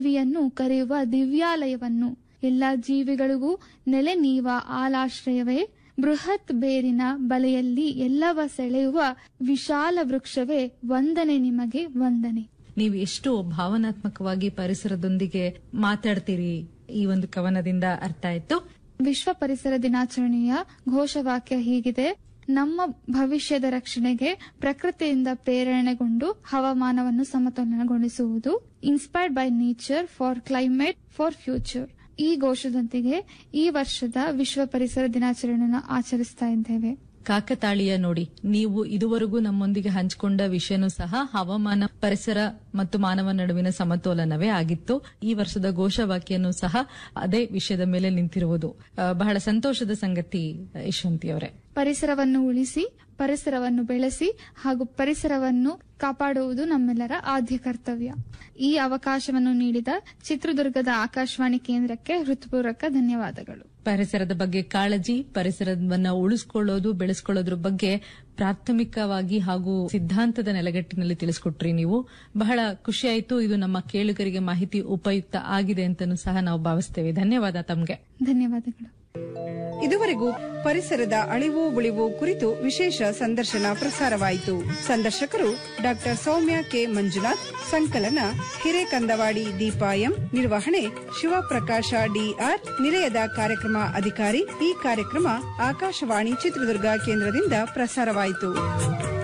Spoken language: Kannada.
ವಿಯನ್ನು ಕರೆಯುವ ದಿವ್ಯಾಲಯವನ್ನು ಎಲ್ಲ ಜೀವಿಗಳಿಗೂ ನೆಲೆ ನೀವ ಆಲಾಶ್ರಯವೇ ಬೃಹತ್ ಬೇರಿನ ಬಲೆಯಲ್ಲಿ ಎಲ್ಲವ ಸೆಳೆಯುವ ವಿಶಾಲ ವೃಕ್ಷವೇ ವಂದನೆ ನಿಮಗೆ ವಂದನೆ ನೀವು ಎಷ್ಟು ಭಾವನಾತ್ಮಕವಾಗಿ ಪರಿಸರದೊಂದಿಗೆ ಮಾತಾಡ್ತೀರಿ ಈ ಒಂದು ಕವನದಿಂದ ಅರ್ಥ ಆಯ್ತು ವಿಶ್ವ ಪರಿಸರ ದಿನಾಚರಣೆಯ ಘೋಷವಾಕ್ಯ ಹೀಗಿದೆ ನಮ್ಮ ಭವಿಷ್ಯದ ರಕ್ಷಣೆಗೆ ಪ್ರಕೃತಿಯಿಂದ ಪ್ರೇರಣೆಗೊಂಡು ಹವಾಮಾನವನ್ನು ಸಮತೋಲನಗೊಳಿಸುವುದು inspired by nature for climate for future ಈ ಘೋಷದೊಂದಿಗೆ ಈ ವರ್ಷದ ವಿಶ್ವ ಪರಿಸರ ದಿನಾಚರಣೆಯನ್ನು ಆಚರಿಸ್ತಾ ಇದ್ದೇವೆ ಕಾಕತಾಳೀಯ ನೋಡಿ ನೀವು ಇದುವರೆಗೂ ನಮ್ಮೊಂದಿಗೆ ಹಂಚಿಕೊಂಡ ವಿಷಯನೂ ಸಹ ಹವಾಮಾನ ಪರಿಸರ ಮತ್ತು ಮಾನವ ನಡುವಿನ ಸಮತೋಲನವೇ ಆಗಿತ್ತು ಈ ವರ್ಷದ ಘೋಷವಾಕ್ಯನೂ ಸಹ ಅದೇ ವಿಷಯದ ಮೇಲೆ ನಿಂತಿರುವುದು ಆ, ಬಹಳ ಸಂತೋಷದ ಸಂಗತಿ ಯಶವಂತಿ ಅವರೇ ಪರಿಸರವನ್ನು ಉಳಿಸಿ ಪರಿಸರವನ್ನು ಬೆಳೆಸಿ ಹಾಗೂ ಪರಿಸರವನ್ನು ಕಾಪಾಡುವುದು ನಮ್ಮೆಲ್ಲರ ಆದ್ಯ ಕರ್ತವ್ಯ ಈ ಅವಕಾಶವನ್ನು ನೀಡಿದ ಚಿತ್ರದುರ್ಗದ ಆಕಾಶವಾಣಿ ಕೇಂದ್ರಕ್ಕೆ ಹೃತ್ಪೂರ್ವಕ ಧನ್ಯವಾದಗಳು ಪರಿಸರದ ಬಗ್ಗೆ ಕಾಳಜಿ ಪರಿಸರವನ್ನ ಉಳಿಸ್ಕೊಳ್ಳೋದು ಬೆಳೆಸ್ಕೊಳ್ಳೋದ್ರ ಬಗ್ಗೆ ಪ್ರಾಥಮಿಕವಾಗಿ ಹಾಗೂ ಸಿದ್ಧಾಂತದ ನೆಲೆಗಟ್ಟಿನಲ್ಲಿ ತಿಳಿಸ್ಕೊಟ್ರಿ ನೀವು ಬಹಳ ಖುಷಿಯಾಯಿತು ಇದು ನಮ್ಮ ಕೇಳುಗರಿಗೆ ಮಾಹಿತಿ ಉಪಯುಕ್ತ ಆಗಿದೆ ಅಂತಲೂ ಸಹ ನಾವು ಭಾವಿಸ್ತೇವೆ ಧನ್ಯವಾದ ತಮಗೆ ಧನ್ಯವಾದಗಳು ಇದುವರೆಗೂ ಪರಿಸರದ ಅಳಿವು ಉಳಿವು ಕುರಿತು ವಿಶೇಷ ಸಂದರ್ಶನ ಪ್ರಸಾರವಾಯಿತು ಸಂದರ್ಶಕರು ಡಾಕ್ಟರ್ ಸೌಮ್ಯ ಕೆ ಮಂಜುನಾಥ್ ಸಂಕಲನ ಹಿರೇಕಂದವಾಡಿ ದೀಪಾಯಂ ನಿರ್ವಹಣೆ ಶಿವಪ್ರಕಾಶ ಡಿಆರ್ ನಿಲಯದ ಕಾರ್ಯಕ್ರಮ ಅಧಿಕಾರಿ ಈ ಕಾರ್ಯಕ್ರಮ ಆಕಾಶವಾಣಿ ಚಿತ್ರದುರ್ಗ ಕೇಂದ್ರದಿಂದ ಪ್ರಸಾರವಾಯಿತು